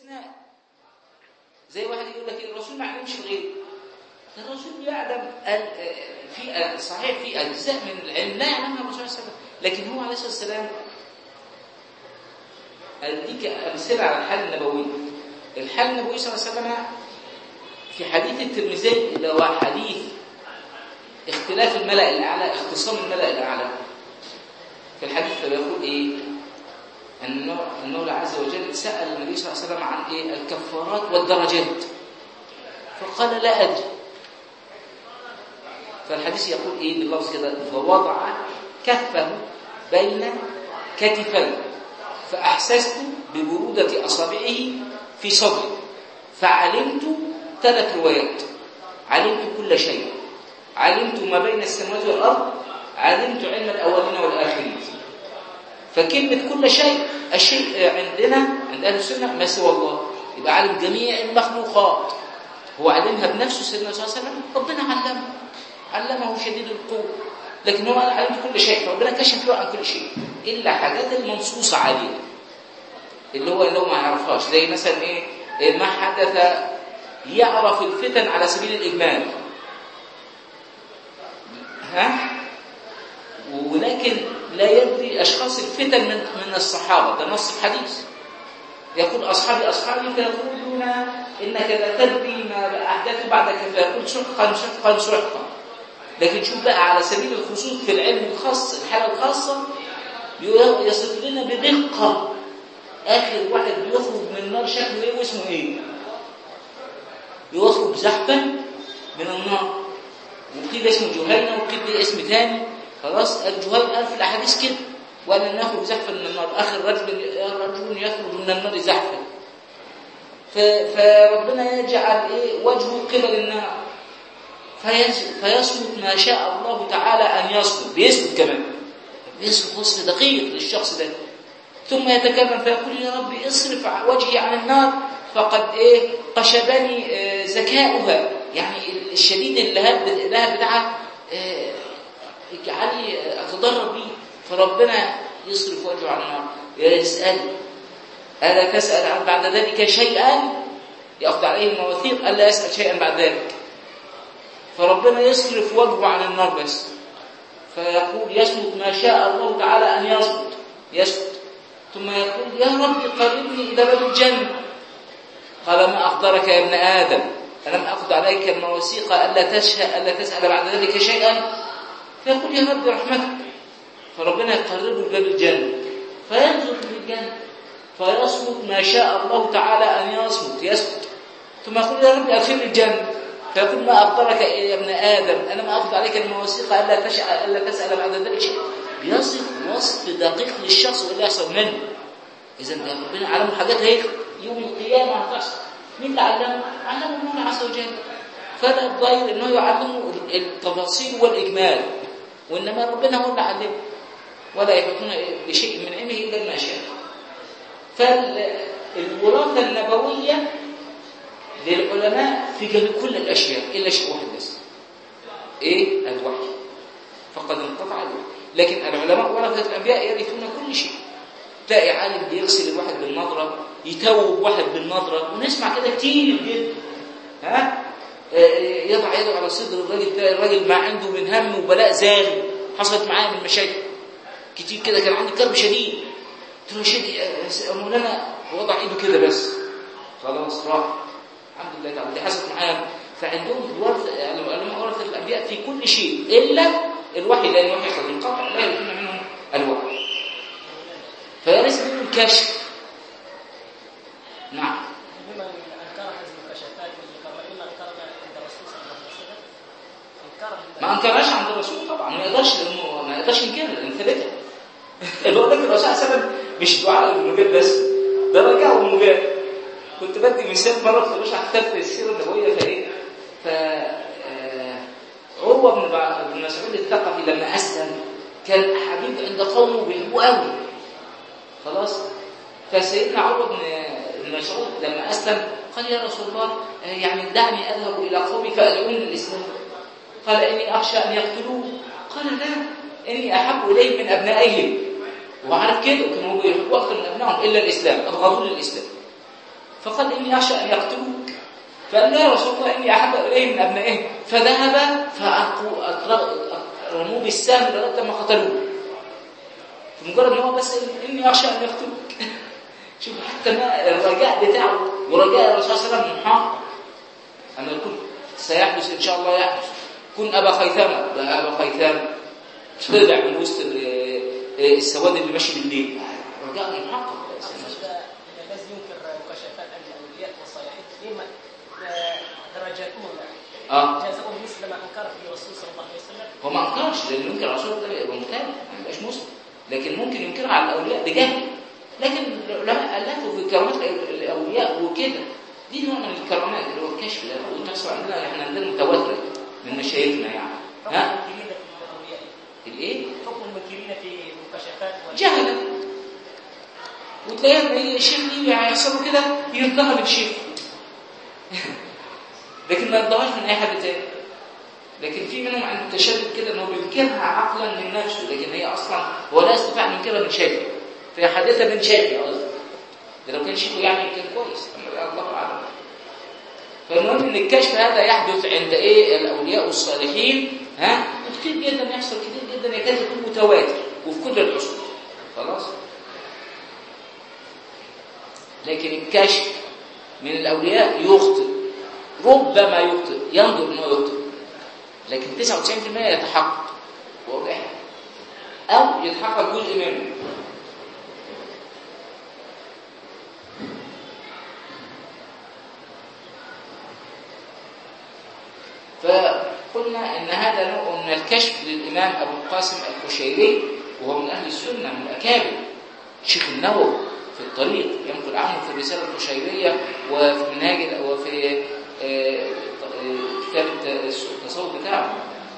استثناء زي واحد يقول لك الرسول ما علمش الغيب الرسول يعلم في صحيح في اجزاء من العلم لا يعلمها الرسول صلى الله عليه وسلم لكن هو عليه الصلاه والسلام اديك امثله على الحال النبوي الحال النبوي صلى الله عليه وسلم في حديث الترمذي اللي هو حديث اختلاف الملأ الاعلى اختصام الملأ الاعلى في الحديث بيقول ايه ان المولى عز وجل سال النبي صلى الله عليه وسلم عن ايه الكفارات والدرجات فقال لا ادري فالحديث يقول ايه باللفظ كده فوضع كفه بين كتفيه فاحسست ببروده اصابعه في صدري فعلمت ثلاث روايات علمت كل شيء علمت ما بين السماوات والارض علمت علم الاولين والاخرين فكلمه كل شيء الشيء عندنا عند اهل السنه ما سوى الله يبقى عالم جميع المخلوقات هو علمها بنفسه سيدنا صلى الله عليه وسلم ربنا علمه علمه شديد القوه لكن هو قال علمت كل شيء فربنا كشف له عن كل شيء الا حاجات المنصوصه عليه اللي هو اللي هو ما يعرفهاش زي مثلا ايه ما حدث يعرف الفتن على سبيل الاجمال ها ولكن لا يدري اشخاص الفتن من من الصحابه ده نص الحديث يقول اصحابي اصحابي فيقولون انك لا تدري ما احدث بعدك فيقول شقا شقا شقا لكن شوف بقى على سبيل الخصوص في العلم الخاص الحاله الخاصه يصف لنا بدقه اخر واحد بيخرج من النار شكله ايه واسمه ايه يخرج زحفا من النار وقيل اسمه جهينه وقيل اسم ثاني خلاص الجهينه قال في الاحاديث كده وان نخرج زحفا من النار اخر رجل رجل يخرج من النار زحفا فربنا يجعل ايه وجهه قبل النار فيصمت ما شاء الله تعالى ان يصمت بيصمت كمان بيصمت وصف دقيق للشخص ده ثم يتكلم فيقول يا ربي اصرف وجهي عن النار فقد ايه قشبني إيه ذكاؤها يعني الشديد اللهب بتاعها إيه اجعلي اتضرر بيه فربنا يصرف وجهه عن النار يسأل ألا تسأل عن بعد ذلك شيئا يأخذ عليه المواثيق ألا يسأل شيئا بعد ذلك فربنا يصرف وجهه عن النار بس فيقول يصمت ما شاء الله تعالى أن يصمت يصمت ثم يقول يا رب قربني إلى باب الجنة قال ما أخبرك يا ابن آدم ألم أخذ عليك المواثيق ألا تشاء ألا تسأل بعد ذلك شيئا فيقول يا رب رحمتك فربنا يقربه لباب الجنة فينظر في الجنة فيصمت ما شاء الله تعالى أن يصمت يصمت ثم يقول يا رب أدخلني الجنة فيقول ما أخبرك يا ابن آدم أنا ما أخذ عليك المواثيق ألا تشاء ألا تسأل بعد ذلك شيء بيصف وصف دقيق للشخص واللي يحصل منه إذا ربنا علمه حاجات هيك يوم القيامة هتحصل مين اللي علمه؟ علمه الله عز وجل فلا الضير انه يعلمه التفاصيل والاجمال وانما ربنا هو اللي علمه ولا يحيطون بشيء من علمه الا ما شاء فالوراثه النبويه للعلماء في جميع كل الاشياء الا شيء واحد بس ايه الوحي فقد انقطع الوحي لكن العلماء ورثه الانبياء يرثون كل شيء تلاقي عالم بيغسل الواحد بالنظره يتوب واحد بالنظره ونسمع كده كتير جدا ها يضع يده على صدر الراجل تلاقي الراجل ما عنده من هم وبلاء زال حصلت معايا من مشاكل كتير كده كان عندي كرب شديد قلت له شديد مولانا وضع ايده كده بس خلاص راح الحمد لله تعالى دي حصلت معايا فعندهم الورث العلماء ورثه الانبياء في كل شيء الا الوحي لان الوحي قد انقطع لا يكون منهم الوحي فيرث منه الكشف نعم بما انكر حزب الكشافات واللي اما انكر عند الرسول صلى الله عليه وسلم انكر ما انكرهاش عند الرسول طبعا ما يقدرش لانه ما يقدرش ينكرها لان ثبتها اللي هو لك الرسول صلى الله عليه وسلم مش دعاء بالمجاب بس ده رجاء بالمجاب كنت بدي مثال مره كنت بشرح كتاب السيره النبويه فايه ف عروه بن بن مسعود الثقفي لما اسلم كان حبيب عند قومه بيحبوه قوي خلاص فسيدنا عروه بن بن مسعود لما اسلم قال يا رسول الله يعني دعني اذهب الى قومي فادعوني للاسلام قال اني اخشى ان يقتلوه قال لا اني احب اليهم من ابنائهم وعارف كده كانوا بيحبوا اكثر من ابنائهم الا الاسلام ابغضوا للاسلام فقال إني أخشى أن يقتلوك فقال له يا رسول الله إني أحب إليه من أبنائه فذهب فرموه بالسهم لغاية ما قتلوه فمجرد ما هو بس إني أخشى أن يقتلوك شوف حتى ما الرجاء بتاعه ورجاء الرسول صلى الله عليه وسلم محقق أن يكون سيحدث إن شاء الله يحدث كن أبا خيثمة ده أبا خيثمة طلع من وسط السواد اللي ماشي بالليل رجاء محقق الذي ينكر مكاشفات الاولياء والصالحين لما درجاتهم اه جازهم مثل ما انكر في الرسول صلى الله عليه وسلم هو ما انكرش لان ينكر الرسول ده يبقى مبتدع ما يبقاش مسلم لكن ممكن ينكرها على الاولياء بجهل لكن العلماء الفوا في كرامات الاولياء وكده دي نوع من الكرامات اللي هو الكشف ده وتحصل عندنا احنا عندنا متواتره من مشايخنا يعني ها المنكرين في الاولياء الايه حكم المنكرين في المكاشفات وال- جهلا وتلاقيها ايه الشيخ دي هيحصل له كده يرضاها للشيخ لكن ما يرضاهاش من اي حد تاني لكن في منهم عند التشدد كده انه بينكرها عقلا من نفسه لكن هي اصلا هو لا يستطيع ان ينكرها من شيخه فهي حادثه من شيخه قصدي ده لو كان شيخه يعني كان كويس اما الله اعلم فالمهم ان الكشف هذا يحدث عند ايه الاولياء والصالحين ها وكتير جدا يحصل كتير جدا يكاد يكون متواتر وفي كل العصور خلاص لكن الكشف من الاولياء يخطئ ربما يخطئ ينظر انه يخطئ لكن 99% يتحقق واضح او يتحقق جزء منه فقلنا ان هذا نوع من الكشف للامام ابو القاسم القشيري وهو من اهل السنه من الاكابر شيخ النووي في الطريق ينقل عنه في الرساله القشيريه وفي منهاج وفي آه، آه، كتاب التصوف بتاعه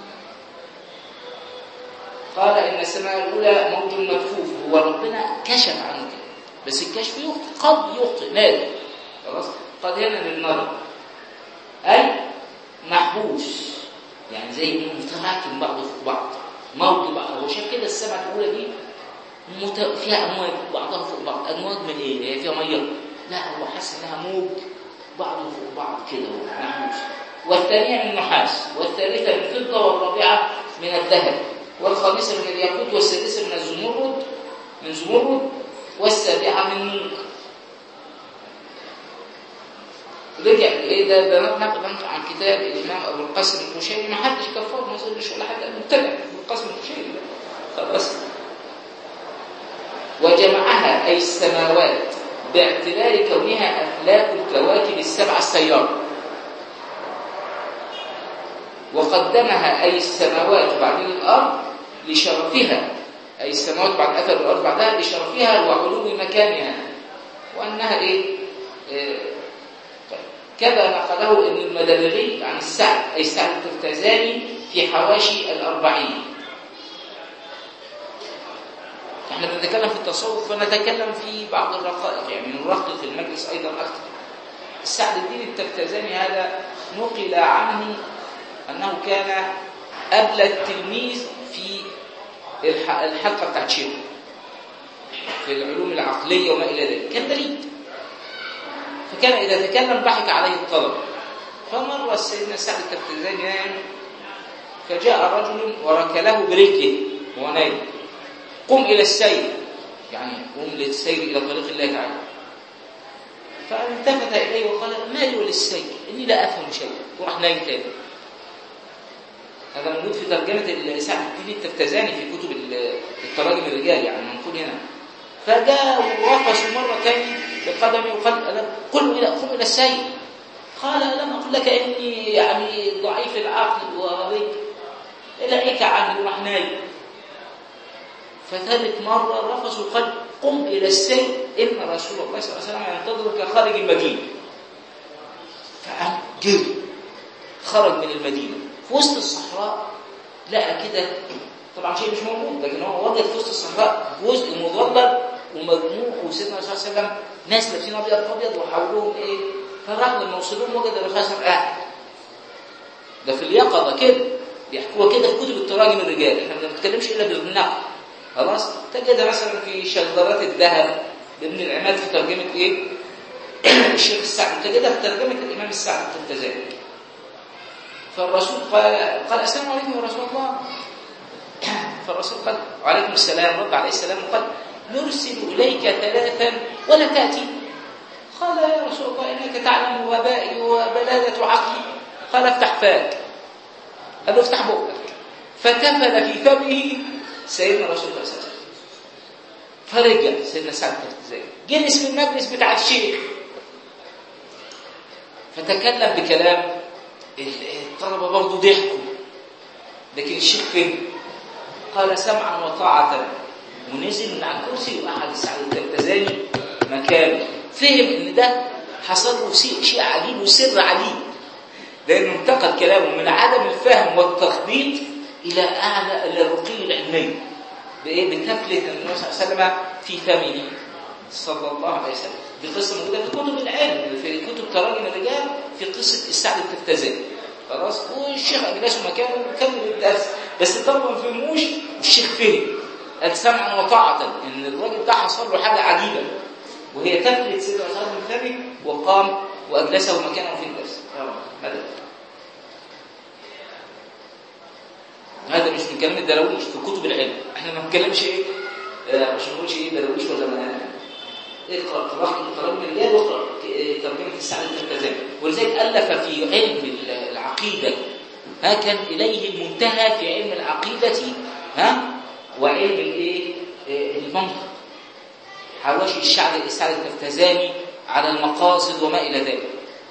قال ان السماء الاولى موج مكفوف هو ربنا كشف عنه كده بس الكشف يخطئ قد يخطئ نادر خلاص قد هنا للنظر اي محبوس يعني زي متراكم بعضه في بعض موج بعض هو شايف كده السماء الاولى دي مت... فيها امواج بعضها فوق بعض امواج من ايه هي فيها ميه لا هو حاسس انها موج بعضه فوق بعض كده محبوس والثانيه من نحاس والثالثه من فضه والرابعه من الذهب والخامسه من الياقوت والسادسه من الزمرد من زمرد والسابعه من نور رجع ايه ده ده نقل عن كتاب الامام ابو القاسم القشيري ما حدش كفر ما يقولش ولا حد مبتدع ابو القاسم القشيري ده خلاص وجمعها اي السماوات باعتبار كونها افلاك الكواكب السبع السياره وقدمها اي السماوات بعدين الارض لشرفها اي السماوات بعد اثر الارض بعدها لشرفها وعلو مكانها وانها ايه, إيه كذا نقله ابن المدبغي عن السعد أي السعد التفتزاني في حواشي الأربعين احنا بنتكلم في التصوف فنتكلم في بعض الرقائق يعني نرقق في المجلس أيضا أكثر السعد الدين التفتزاني هذا نقل عنه أنه كان أبلى التلميذ في الحلقة بتاعت شيخه في العلوم العقلية وما إلى ذلك كان بليد فكان إذا تكلم ضحك عليه الطلب فمر سيدنا سعد التفتزاني نائم فجاء رجل وركله برجله وهو نايم قم إلى السير يعني قم للسير إلى طريق الله تعالى فالتفت إليه وقال ما لي وللسير إني لا أفهم شيئا وراح نايم تاني هذا موجود في ترجمة سعد الدين التفتزاني في كتب التراجم الرجال يعني منقول هنا فجاء ورقص مرة ثانية بقدمه وقال قل إلى قم إلى السير قال ألم أقل لك إني يعني ضعيف العقل وغبي إليك عني وراح نايم فثالث مرة رفس وقال قم إلى السير إن رسول الله صلى الله عليه وسلم ينتظرك خارج المدينة فقام جري خرج من المدينة في وسط الصحراء لقى كده طبعا شيء مش موجود لكن هو وجد في وسط الصحراء جزء مظلل ومجموع وسيدنا الرسول صلى الله عليه وسلم ناس لابسين ابيض ابيض وحولهم ايه فالراجل لما وصلهم وجد الرسول صلى الله عليه وسلم قاعد ده في اليقظه كده بيحكوها كده في كتب التراجم الرجال احنا ما بنتكلمش الا بالنقل خلاص تجد مثلا في شجرات الذهب لابن العماد في ترجمه ايه الشيخ السعد تجدها في ترجمة الإمام السعد في التزايد فالرسول قال قال السلام عليكم يا رسول الله فالرسول قال وعليكم السلام رد عليه السلام وقال نرسل إليك ثلاثا ولا تأتي قال يا رسول الله إنك تعلم وبائي وبلادة عقلي قال افتح فاك قال له افتح بقك فتفل في فمه سيدنا رسول الله صلى الله عليه وسلم فرجع سيدنا سعد بن زيد جلس في المجلس بتاع الشيخ فتكلم بكلام الطلبه برضه ضحكوا لكن الشيخ فهم قال سمعا وطاعه ونزل من على الكرسي وقعد سعد التلتزاني مكانه فهم ان ده حصل له شيء عجيب وسر عجيب لانه انتقل كلامه من عدم الفهم والتخبيط الى اعلى الى الرقي العلمي بايه بتفله النبي صلى الله عليه وسلم في فمه صلى الله عليه وسلم دي قصه موجوده في كتب العلم في كتب تراجم الرجال في قصه السعد التفتزاني خلاص والشيخ اجلسه مكانه وكمل الدرس بس طبعا ما فهموش والشيخ فهم قال سمعا وطاعه ان الراجل ده حصل له حاجه عجيبه وهي تفلت سيدنا عثمان بن ثابت وقام واجلسه مكانه في الدرس هذا هذا مش من كلام الدراويش في كتب العلم احنا ما بنتكلمش ايه آه مش بنقولش ايه دراويش ولا ما اقرا تراجم تراجم الرجال واقرا ترجمه السعد التركزاني ولذلك الف في علم العقيده ها كان اليه المنتهى في علم العقيده ها وعلم الايه المنطق حواشي الشعب السعد التفتزاني على المقاصد وما الى ذلك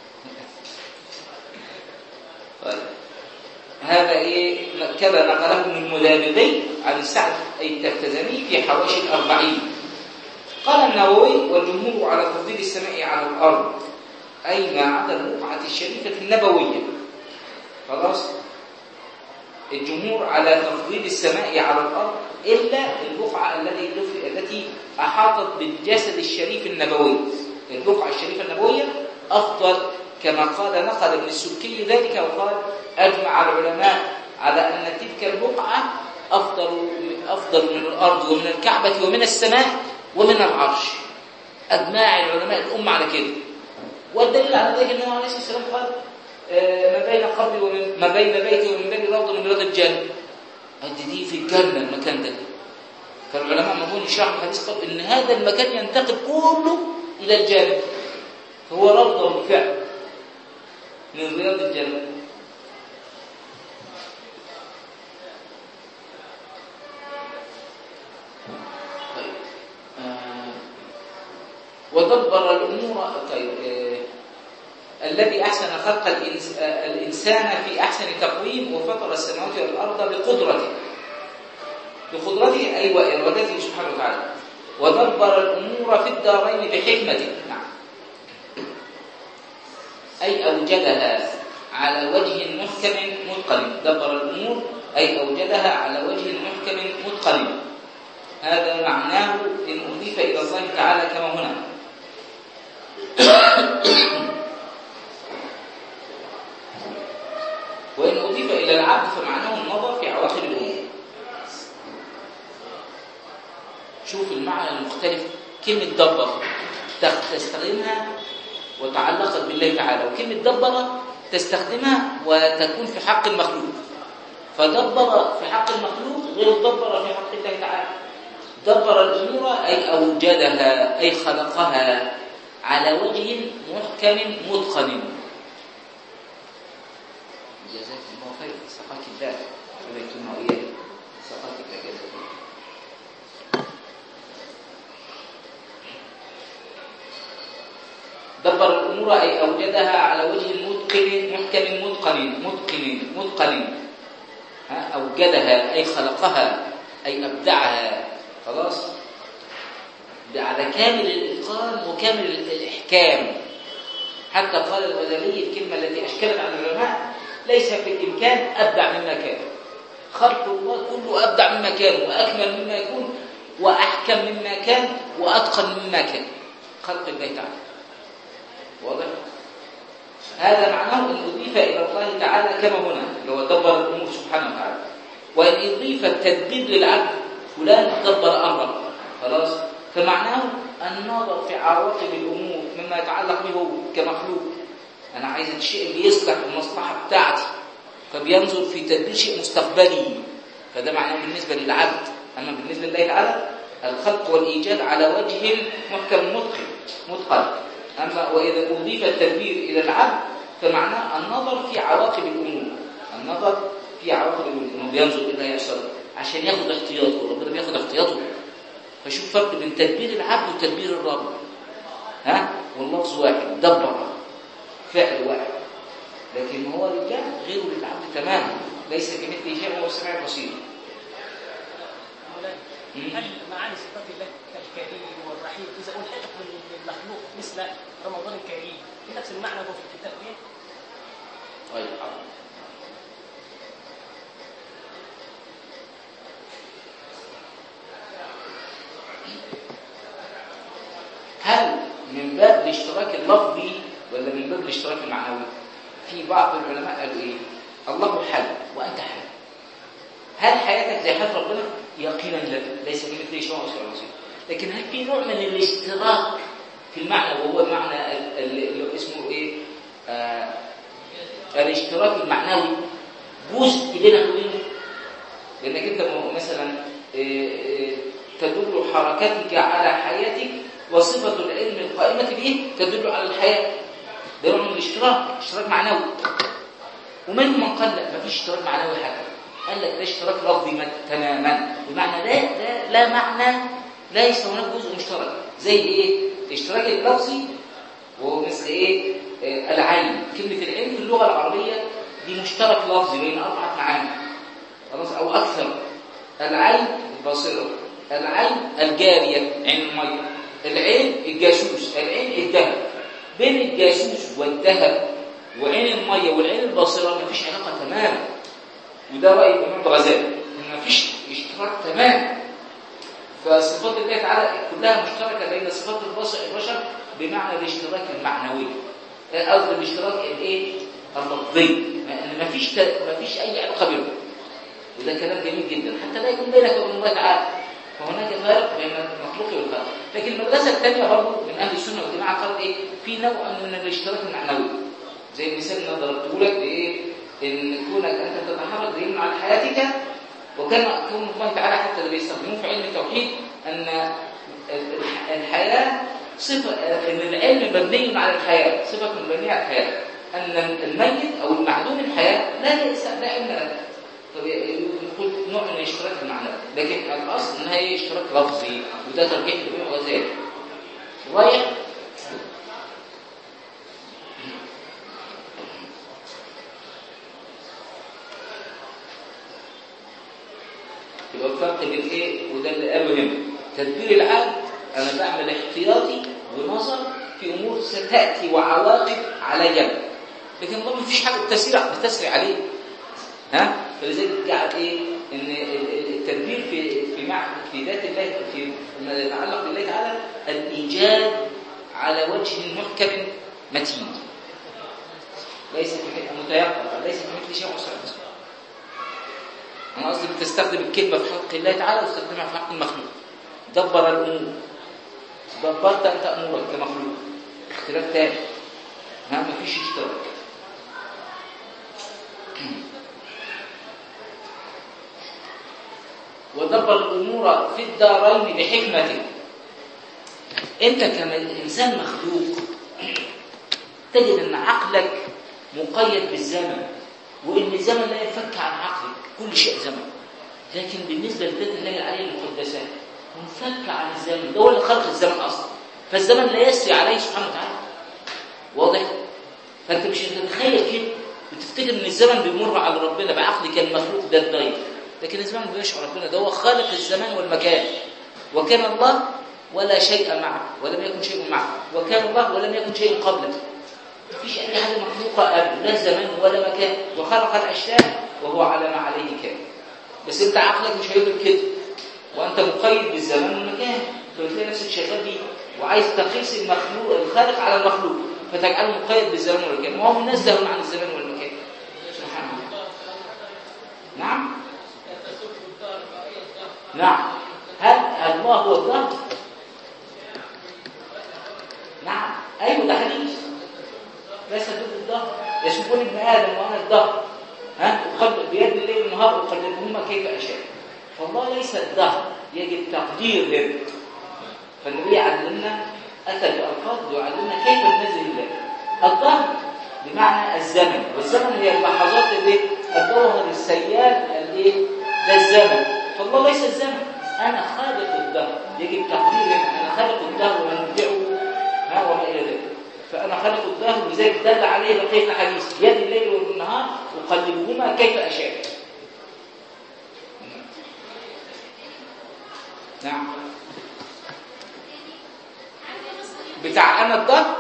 هذا ايه كذا نقله من مدابغي عن السعد اي التفتزاني في حواشي الأربعين قال النووي والجمهور على تفضيل السماء على الأرض أي ما عدا البقعة الشريفة النبوية خلاص الجمهور على تفضيل السماء على الأرض إلا البقعة التي التي أحاطت بالجسد الشريف النبوي البقعة الشريفة النبوية أفضل كما قال نقل ابن السكي ذلك وقال أجمع العلماء على أن تلك البقعة أفضل أفضل من الأرض ومن الكعبة ومن السماء ومن العرش أجماع العلماء الأمة على كده والدليل على ذلك أنه عليه الصلاة والسلام قال ما بين قبري ومن ما بين بيتي ومن بين روضة من رياض الجنة قد دي في الجنة المكان ده فالعلماء مضمون يشرحوا الحديث قال إن هذا المكان ينتقل كله إلى الجنة هو روضة بالفعل من رياض الجنة طيب آه ودبر الأمور طيب آه الذي أحسن خلق الإنس آه الإنسان في أحسن تقويم وفطر السماوات والأرض بقدرته بقدرته أي وإرادته سبحانه وتعالى ودبر الأمور في الدارين بحكمته نعم أي أوجدها على وجه محكم متقن دبر الأمور أي أوجدها على وجه محكم متقن هذا معناه إن أضيف إلى الله تعالى كما هنا وإن أضيف إلى العبد فمعناه النظر في عواقب الأمور شوف المعنى المختلف كلمة دبر تستخدمها وتعلقت بالله تعالى وكلمة دبر تستخدمها وتكون في حق المخلوق فدبر في حق المخلوق غير دبر في حق الله تعالى دبر الأمور أي أوجدها أي خلقها على وجه محكم متقن جزاك الله خير سقاك الله وبيتنا وإياك سقاك الله جزاك الله دبر الأمور أي أوجدها على وجه متقن محكم متقن متقن متقن أوجدها أي خلقها أي أبدعها خلاص على كامل الإتقان وكامل الإحكام حتى قال الغزالي الكلمة التي أشكلت على العلماء ليس في الإمكان أبدع مما كان خلق الله كله أبدع مما كان وأكمل مما يكون وأحكم مما كان وأتقن مما كان خلق الله تعالى واضح هذا معناه ان اضيف الى الله تعالى كما هنا اللي هو دبر الامور سبحانه وتعالى وان اضيف التدبير للعبد فلان دبر امره خلاص فمعناه النظر في عواقب الامور مما يتعلق به هو كمخلوق انا عايز الشيء اللي يصلح المصلحه بتاعتي فبينظر في تدبير شيء مستقبلي فده معناه بالنسبه للعبد اما بالنسبه لله تعالى الخلق والايجاد على وجه محكم متقن متقن اما واذا اضيف التدبير الى العبد فمعناه النظر في عواقب الامور النظر في عواقب الامور انه بينظر الى اللي هيحصل عشان ياخد احتياطه ربنا بياخد احتياطه فشوف فرق بين تدبير العبد وتدبير الرب ها واللفظ واحد دبر فعل واحد لكن هو لله غير للعبد تماما ليس كمثله شيء وهو السميع البصير مولانا هل معاني صفات الله كالكريم والرحيم اذا الحقت من المخلوق مثل رمضان الكريم بنفس المعنى هو في الكتاب ايه؟ طيب حاضر. هل من باب الاشتراك اللفظي ولا من باب الاشتراك المعنوي؟ في بعض العلماء قالوا ايه؟ الله حي وانت حي. هل حياتك زي حياه ربنا؟ يقينا لا ليس كمثله شيء وهو السميع البصير. لكن هل في نوع من الاشتراك في المعنى وهو المعنى ال- ال- اللي اسمه ايه؟ آه الاشتراك المعنوي جزء بينك وبينه لانك انت م- مثلا إيه، إيه، تدل حركتك على حياتك وصفة العلم القائمة به تدل على الحياة ده نوع من الاشتراك اشتراك معنوي ومنهم من قال لا مفيش اشتراك معنوي حتى قال لك ده اشتراك لفظي مت- تماما بمعنى لا لا لا معنى ليس هناك جزء مشترك زي ايه؟ الاشتراك اللفظي وهو مثل ايه؟ آه، العين كلمة العلم في اللغة العربية دي مشترك لفظي بين أربعة معاني خلاص أو أكثر العين البصيرة العين الجارية عين المية العين الجاسوس العين الذهب بين الجاسوس والذهب وعين المية والعين البصيرة مفيش علاقة تماما وده رأي الإمام الغزالي إن مفيش اشتراك تمام فصفات الله تعالى كلها مشتركة بين صفات البشر البشر بمعنى الاشتراك المعنوي قصدي الاشتراك الايه اللفظي ان مفيش ت- مفيش اي علاقه بينهم وده كلام جميل جدا حتى لا يكون بينك وبين الله تعالى فهناك فرق بين المخلوق والخالق لكن المدرسه الثانيه برضه من اهل السنه والجماعه قالوا ايه في نوع من الاشتراك المعنوي زي المثال اللي انا ضربته لك بايه ان كونك انت تتحرك دليل على حياتك وكان كون الله تعالى حتى اللي بيستخدموه في علم التوحيد ان الح- الحياه صفه ان العلم مبني على الحياه صفه مبنيه على الحياه ان الميت او المعدوم الحياه لا ليس لا علم له طب يقول نوع من الاشتراك المعنوي لكن الاصل انها هي اشتراك لفظي وده ترجيح لابن غزالي رايح يبقى الفرق بين ايه وده اللي قاله هنا تدبير العبد انا بعمل احتياطي ونظر في امور ستاتي وعواقب على جنب لكن الله ما فيش حاجه بتسرع بتسري عليه ها فلذلك جعل ايه ان ال- ال- التدبير في في مع في ذات الله في ما يتعلق بالله تعالى الايجاد على وجه محكم متين ليس كمثل متيقظ ليس كمثل شيء وصف أنا قصدي بتستخدم الكلمة في حق الله تعالى وتستخدمها في حق المخلوق دبر الأمور دبرت أنت أمورك كمخلوق اختلاف تاني ها مفيش اشتراك ودبر الأمور في الدارين بحكمته أنت كإنسان مخلوق تجد أن عقلك مقيد بالزمن وإن الزمن لا ينفك عن عقلك كل شيء زمن لكن بالنسبة لذات الله العلي المقدسات منفك عن الزمن ده هو اللي خلق الزمن أصلا فالزمن لا يسري عليه سبحانه وتعالى واضح؟ فأنت مش هتتخيل كده بتفتكر إن الزمن بيمر على ربنا بعقلك المخلوق ده الضيق لكن الزمن ما بيمشي على ربنا ده هو خالق الزمان والمكان وكان الله ولا شيء معه ولم يكن شيء معه وكان الله ولم يكن شيء قبله مفيش أي حاجة مخلوقة قبل لا زمان ولا مكان وخلق الأشياء وهو على ما عليه كان بس أنت عقلك مش هيقدر كده وأنت مقيد بالزمان والمكان فبتلاقي نفسك شغال بيه وعايز تقيس المخلوق الخالق على المخلوق فتجعله مقيد بالزمان والمكان وهو منزه عن الزمان والمكان سبحان الله نعم نعم هل الله هو الظهر؟ نعم ايوه ده حديث ليس ضد الدهر يسبون ابن ادم وانا الدهر ها أقلب بيد الليل والنهار اقلبهما كيف اشاء فالله ليس الدهر يجب تقدير فالنبي علمنا اتى بالفاظ يعلمنا كيف ننزل الله الدهر بمعنى الزمن والزمن هي اللحظات اللي الجوهر السيال الايه ده الزمن فالله ليس الزمن انا خالق الدهر يجب تقدير انا خالق الدهر ومنبعه ها وما الى ذلك فانا خالق الدهر ولذلك دل عليه بقيه الحديث يد الليل والنهار اقلبهما كيف اشاء نعم بتاع انا الدهر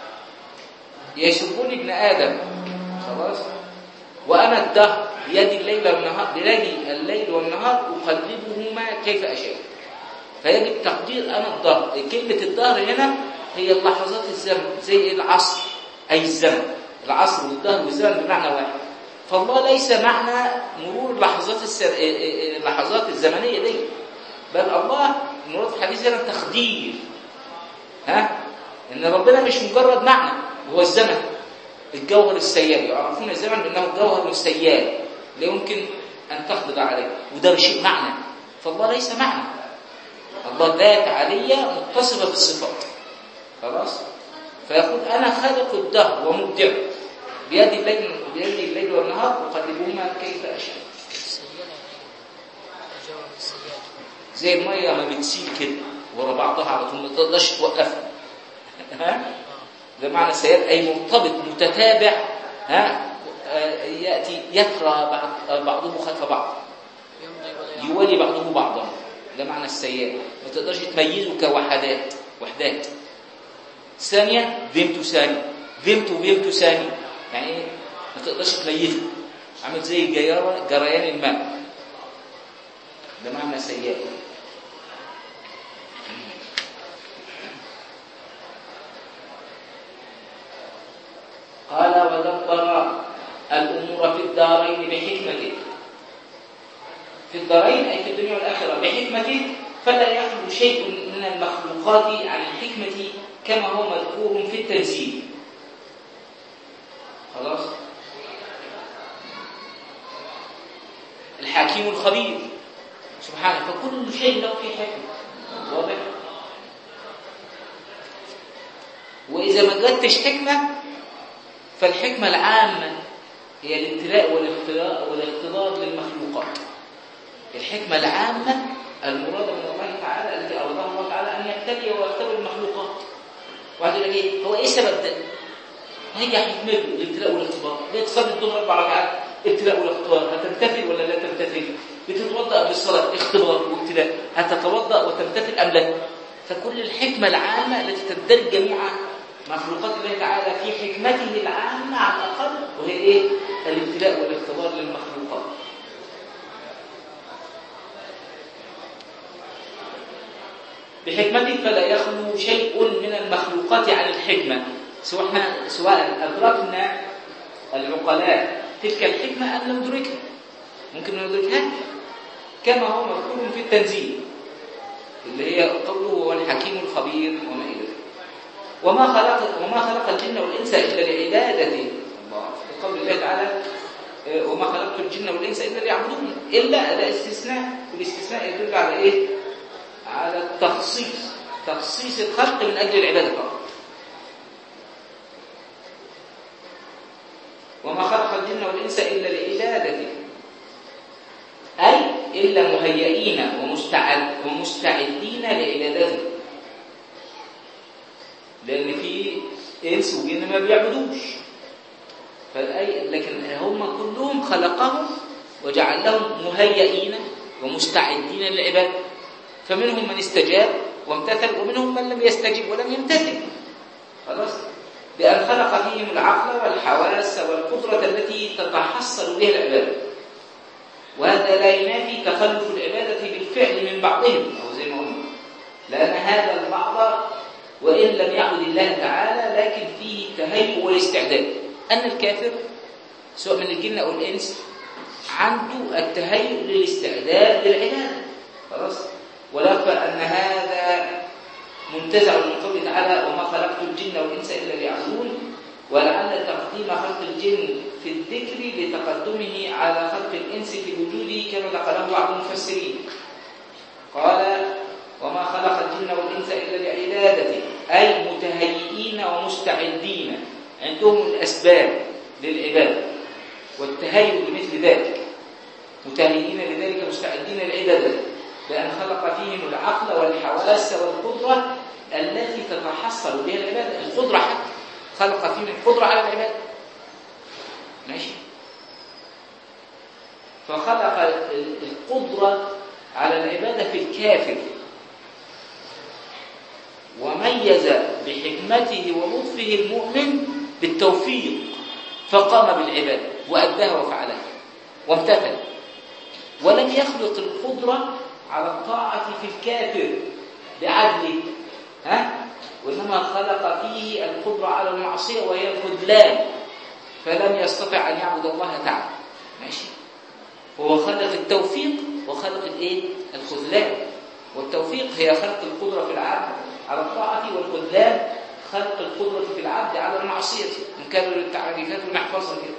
يسبون ابن ادم خلاص وانا الدهر بيدي الليل والنهار بيدي الليل والنهار اقلبهما كيف اشاء فيجب تقدير انا الدهر كلمه الدهر هنا هي اللحظات الزمن زي العصر اي الزمن العصر والدهر والزمن بمعنى واحد فالله ليس معنى مرور اللحظات السر... اللحظات الزمنيه دي بل الله المراد في الحديث هنا تخدير ها ان ربنا مش مجرد معنى هو الزمن الجوهر السيال يعرفون الزمن بانه الجوهر السيال لا يمكن ان تقبض عليه وده شيء معنى فالله ليس معنى الله ذات عاليه متصفه بالصفات خلاص فيقول انا خالق الدهر ومبدعه بيد الليل بيد الليل والنهار اقلبهما كيف اشاء زي الميه ما بتسيل كده ورا بعضها على طول ما تقدرش توقفها ها ده معنى سيال اي مرتبط متتابع ها ياتي يثرى بعض بعضه خلف بعض يولي بعضه بعضا ده معنى السيال ما تقدرش تميزه كوحدات وحدات ثانية ذمت ثاني ذمت وذمت ثاني يعني ايه ما تقدرش تميزه عامل زي الجيارة جريان الماء ده معنى سيئة قال ودبر الأمور في الدارين بحكمته في الدارين أي في الدنيا والآخرة بحكمته فلا يخلو شيء من المخلوقات عن الحكمة كما هو مذكور في التنزيل خلاص الحكيم الخبير سبحانه فكل شيء له في حكمة واضح وإذا ما جدتش حكمة فالحكمة العامة هي الابتلاء والاختلاط والاختلاط للمخلوقات الحكمة العامة المرادة من الله تعالى التي أرادها الله تعالى أن يبتلي ويختبر المخلوقات واحد يقول لك ايه هو ايه السبب ده هي حكمته الابتلاء والاختبار ليه تصلي الظهر اربع ركعات ابتلاء والاختبار هتمتثل ولا لا تمتثل بتتوضا بالصلاه اختبار وابتلاء هتتوضا وتمتثل ام لا فكل الحكمه العامه التي تندرج جميع مخلوقات الله تعالى في حكمته العامه على الاقل وهي ايه الابتلاء والاختبار للمخلوقات بحكمته فلا يخلو شيء من المخلوقات عن الحكمة سواء احنا سواء أدركنا العقلاء تلك الحكمة أم لم ندركها ممكن ندركها كما هو مذكور في التنزيل اللي هي قوله هو الحكيم الخبير وما إلى ذلك وما خلق وما خلق الجن والإنس إلا لعبادته الله في قول الله تعالى وما خلقت الجن والإنس إلا ليعبدون إلا الاستثناء والاستثناء يدل على إيه على التخصيص تخصيص الخلق من أجل العبادة فقط وما خلق الجن والإنس إلا لعبادته أي إلا مهيئين ومستعد ومستعدين لعبادته لأن في إنس وجن ما بيعبدوش فالأي لكن هم كلهم خلقهم وجعل لهم مهيئين ومستعدين للعباده فمنهم من استجاب وامتثل ومنهم من لم يستجب ولم يمتثل خلاص بأن خلق فيهم العقل والحواس والقدرة التي تتحصل بها العبادة وهذا لا ينافي تخلف العبادة بالفعل من بعضهم أو زي ما قلنا لأن هذا البعض وإن لم يعبد الله تعالى لكن فيه التهيؤ والاستعداد أن الكافر سواء من الجن أو الإنس عنده التهيؤ للاستعداد للعبادة خلاص ولا يخفى أن هذا منتزع من قوله تعالى وما خلقت الجن والإنس إلا ليعبدون ولعل تقديم خلق الجن في الذكر لتقدمه على خلق الإنس في وجوده كما نقله بعض المفسرين قال وما خلق الجن والإنس إلا لعبادته أي متهيئين ومستعدين عندهم الأسباب للعبادة والتهيؤ لمثل ذلك متهيئين لذلك مستعدين للعبادة لأن خلق فيهم العقل والحواس والقدرة التي تتحصل بها العبادة القدرة حتى خلق فيهم القدرة على العبادة ماشي فخلق القدرة على العبادة في الكافر وميز بحكمته ولطفه المؤمن بالتوفيق فقام بالعبادة وأداها وفعلها وامتثل ولم يخلق القدرة على الطاعة في الكافر بعدله ها؟ وإنما خلق فيه القدرة على المعصية وهي الخذلان فلم يستطع أن يعبد الله تعالى ماشي هو خلق التوفيق وخلق الايه الخذلان والتوفيق هي خلق القدرة في العبد على الطاعة والخذلان خلق القدرة في العبد على المعصية نكرر التعريفات ونحفظها كده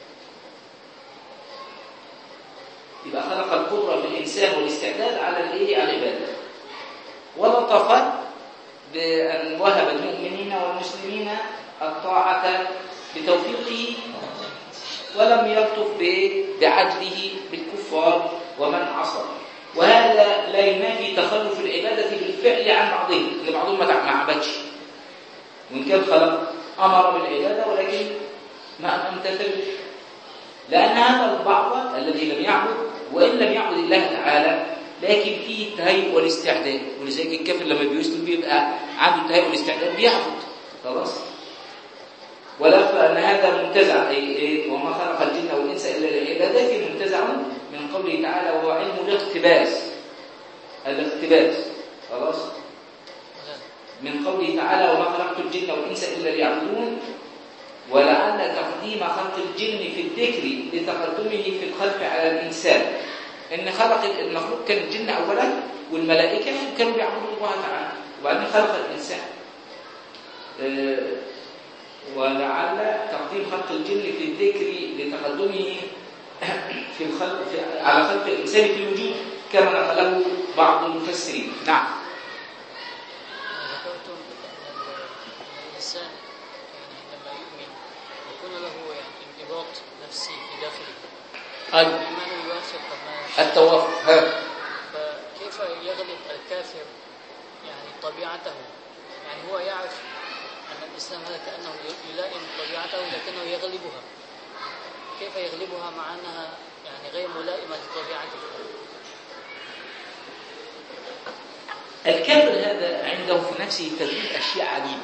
يبقى خلق القدرة في الإنسان والاستعداد على الإيه على العبادة ولطف بأن وهب المؤمنين والمسلمين الطاعة بتوفيقه ولم يلطف بعدله بالكفار ومن عصى وهذا لا ينافي تخلف العبادة بالفعل عن بعضهم اللي بعضهم ما عبدش وإن كان خلق أمر بالعبادة ولكن ما امتثلش لأن هذا البعض الذي لم يعبد وإن لم يعبد الله تعالى لكن فيه التهيؤ والاستعداد ولذلك الكافر لما بيسلم بيبقى عنده التهيؤ والاستعداد بيعبد خلاص ولف أن هذا منتزع أي وما خلق الجن والإنس إلا لعبادته منتزع من قوله تعالى وهو علم الاقتباس الاقتباس خلاص من قوله تعالى وما خلقت الجن والإنس إلا ليعبدون ولعل تقديم خلق الجن في الذكر لتقدمه في الخلق على الإنسان إن خلق المخلوق كان الجن أولا والملائكة كانوا بيعبدوا الله تعالى وبعدين خلق الإنسان أه ولعل تقديم خلق الجن في الذكر لتقدمه في الخلق في على خلق الإنسان في الوجود كما نقله بعض المفسرين نعم ذكرتم ان الانسان يعني لما يؤمن يكون له يعني انضباط نفسي في داخله أيوة. الايمان يوافق ما التوافق ها فكيف يغلب الكافر يعني طبيعته يعني هو يعرف ان الاسلام هذا كانه يلائم طبيعته لكنه يغلبها كيف يغلبها مع انها يعني غير ملائمه لطبيعته الكافر هذا عنده في نفسه تدريب أشياء عجيبة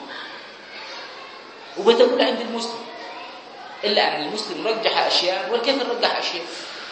وبتقول عند المسلم إلا أن المسلم رجح أشياء والكافر رجح أشياء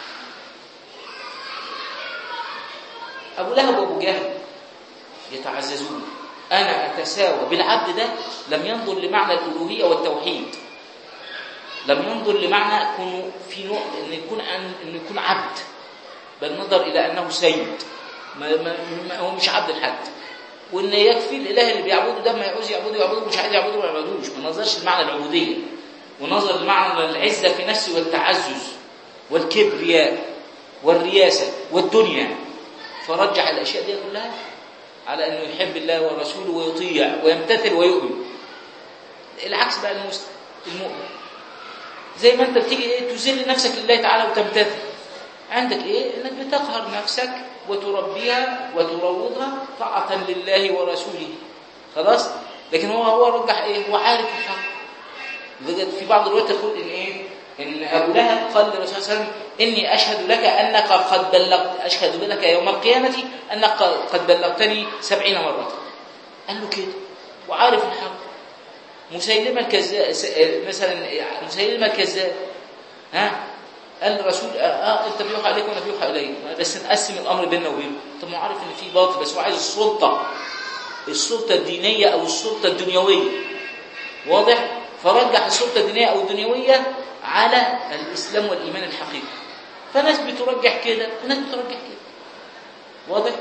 أبو لهب وأبو جهل يتعززون أنا أتساوى بالعبد ده لم ينظر لمعنى الألوهية والتوحيد لم ينظر لمعنى كونه في نوع أن يكون أن يكون عبد بل نظر إلى أنه سيد ما ما ما هو مش عبد لحد وان يكفي الاله اللي بيعبده ده ما يعوز يعبده يعبده مش عايز يعبده ما يعبدوش ما نظرش لمعنى العبوديه ونظر لمعنى العزه في نفسه والتعزز والكبرياء والرياسه والدنيا فرجح الاشياء دي كلها على انه يحب الله ورسوله ويطيع ويمتثل ويؤمن العكس بقى المسلم المؤمن زي ما انت بتيجي ايه تذل نفسك لله تعالى وتمتثل عندك ايه انك بتقهر نفسك وتربيها وتروضها طاعة لله ورسوله خلاص لكن هو هو رجح ايه هو عارف الحق في بعض الروايات يقول ان ايه ان ابو لهب قال للرسول صلى الله عليه وسلم اني اشهد لك انك قد بلغت اشهد لك يوم القيامه انك قد بلغتني سبعين مره قال له كده وعارف الحق مسيلمه الكذاب مثلا مسيلمه الكذاب ها قال الرسول آه, اه انت بيوحى عليك وانا بيوحى الي بس نقسم الامر بيننا وبينه طب ما هو عارف ان في باطل بس هو عايز السلطه السلطه الدينيه او السلطه الدنيويه واضح فرجح السلطه الدينيه او الدنيويه على الاسلام والايمان الحقيقي فناس بترجح كده وناس بترجح كده واضح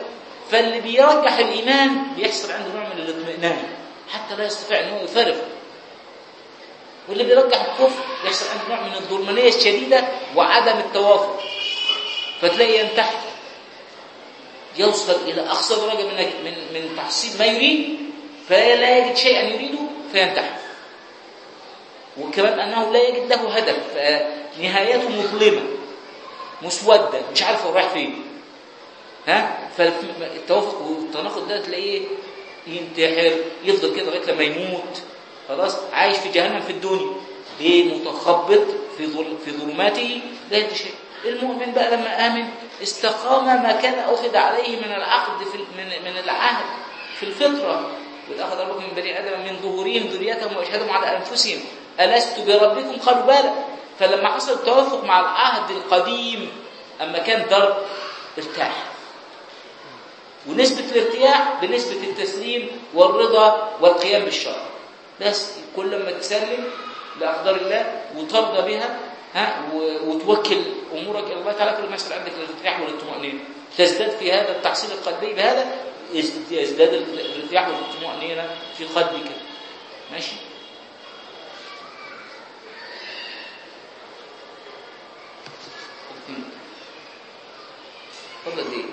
فاللي بيرجح الإيمان بيحصل عنده نوع من الاطمئنان حتى لا يستطيع أن هو يفرق واللي بيرجح الكفر يحصل عنده نوع من الظلمانية الشديدة وعدم التوافق فتلاقي ينتحر يوصل إلى أقصى درجة من من من تحصيل ما يريد فلا يجد شيئا يريده فينتحر وكمان أنه لا يجد له هدف فنهايته مظلمة مسودة مش عارف هو رايح فين ها فالتوافق والتناقض ده تلاقيه ينتحر يفضل كده لغايه لما يموت خلاص عايش في جهنم في الدنيا ليه متخبط في ظل في ظلماته لا يدري شيء المؤمن بقى لما آمن استقام ما كان أخذ عليه من العقد في من من العهد في الفطرة وإذ أخذ ربكم من بني آدم من ظهورهم ذريتهم وأشهدهم على أنفسهم ألست بربكم قالوا بلى فلما حصل التوافق مع العهد القديم أما كان ضرب ارتاح ونسبة الارتياح بنسبة التسليم والرضا والقيام بالشرع بس كل ما تسلم لأقدار الله وترضى بها ها وتوكل امورك الى الله تعالى كل ما يحصل عندك الارتياح والطمانينه تزداد في هذا التحصيل القلبي بهذا يزداد الارتياح والطمانينه في قلبك ماشي اتفضل ايه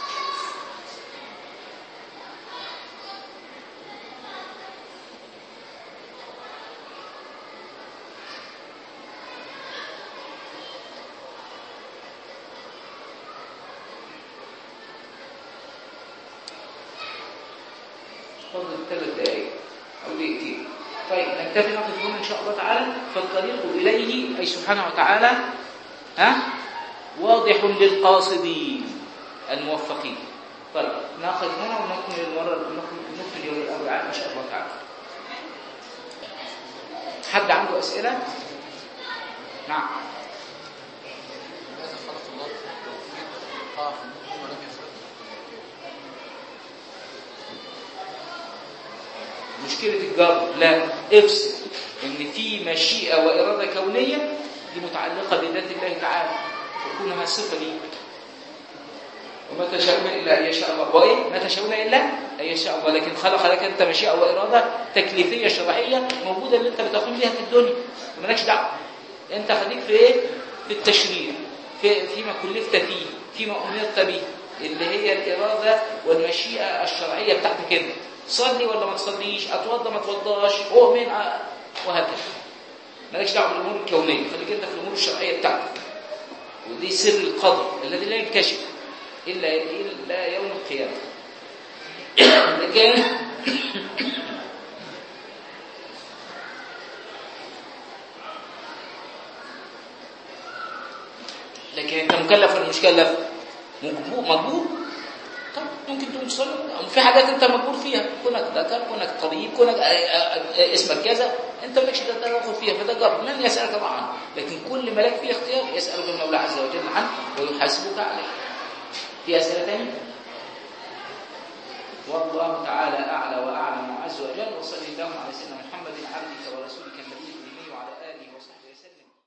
فضل ثلاث دقائق أو دقيقتين طيب نكتفي نقف هنا إن شاء الله تعالى فالطريق إليه أي سبحانه وتعالى ها واضح للقاصدين الموفقين طيب ناخذ هنا ونكمل المرة نكمل يوم الأربعاء إن شاء الله تعالى حد عنده أسئلة؟ نعم ماذا خلق الله قاع في النجوم ولم يخلق مشكلة الجر لا افصل ان في مشيئة وإرادة كونية دي متعلقة بذات الله تعالى وكونها صفة ليه وما تشاءون إلا أن يشاء الله وإيه؟ ما تشاءون إلا أن يشاء الله لكن خلق لك أنت مشيئة وإرادة تكليفية شرعية موجودة اللي أنت بتقوم بها في الدنيا مالكش دعوة أنت خليك في إيه؟ في التشريع في فيما كلفت فيه فيما أمرت به اللي هي الإرادة والمشيئة الشرعية بتاعتك أنت صلي ولا ما تصليش اتوضى ما اتوضاش اؤمن وهكذا مالكش دعوه بالامور الكونيه خليك انت في الامور الشرعيه بتاعتك ودي سر القدر الذي لا ينكشف الا الا يوم القيامه لكن لكن انت مكلف ولا مش مكلف مجبور مجبور طب ممكن تقوم تصلي في حاجات انت مجبور فيها كونك ذكر كونك طبيب كونك اسمك كذا انت مالكش تدخل فيها فده جرب من يسالك الله عنه لكن كل ملاك فيه اختيار يسالك المولى عز وجل عنه ويحاسبك عليه في اسئله ثانيه والله تعالى اعلى واعلم وعز وجل وصلي اللهم على سيدنا محمد عبدك ورسولك النبي